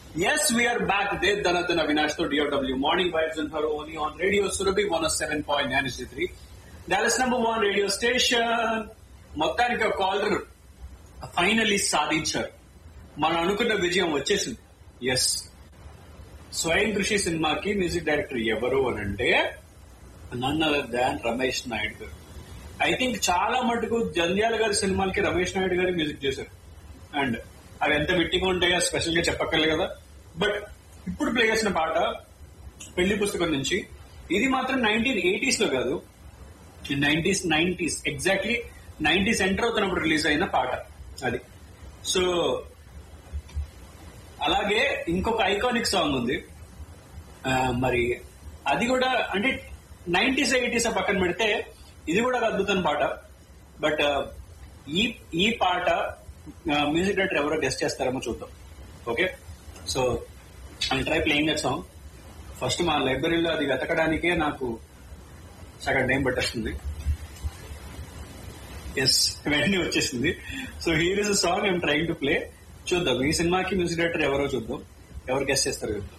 Yes, we are back. Dev Dhanathan Avinash to DOW. Morning vibes and her only on Radio Surabhi 107.9 HD3. Dallas number one radio station. మొత్తానికి ఒక caller finally సాధించారు మనం అనుకున్న విజయం వచ్చేసింది yes స్వయం కృషి సినిమాకి మ్యూజిక్ డైరెక్టర్ ఎవరు అని అంటే none other than Ramesh Naidu గారు ఐ థింక్ చాలా మటుకు జంధ్యాల గారి సినిమాలకి రమేష్ నాయుడు గారు మ్యూజిక్ చేశారు అండ్ అవి ఎంత విట్టిగా ఉంటాయో స్పెషల్ గా చెప్పక్కర్లే కదా బట్ ఇప్పుడు ప్లే చేసిన పాట పెళ్లి పుస్తకం నుంచి ఇది మాత్రం నైన్టీన్ ఎయిటీస్ లో కాదు nineties nineties exactly nineties enter అవుతున్నప్పుడు రిలీజ్ అయిన పాట అది సో అలాగే ఇంకొక ఐకానిక్ సాంగ్ ఉంది ఆ, మరి అది కూడా అంటే నైన్టీస్ ఎయిటీస్ పక్కన పెడితే ఇది కూడా ఒక అద్భుతమైన పాట బట్ ఈ ఈ పాట మ్యూజిక్ డైరెక్టర్ ఎవరో గెస్ట్ చేస్తారేమో చూద్దాం okay so I try playing that song first మా లైబ్రరీలో అది వెతకడానికే నాకు సగం టైం పట్టేస్తుంది ఎస్ వెంటనే వచ్చేసింది so here is song I'm trying to play చూద్దాం ఈ సినిమాకి మ్యూజిక్ డైరెక్టర్ ఎవరో చూద్దాం ఎవరు గెస్ట్ చేస్తారు చూద్దాం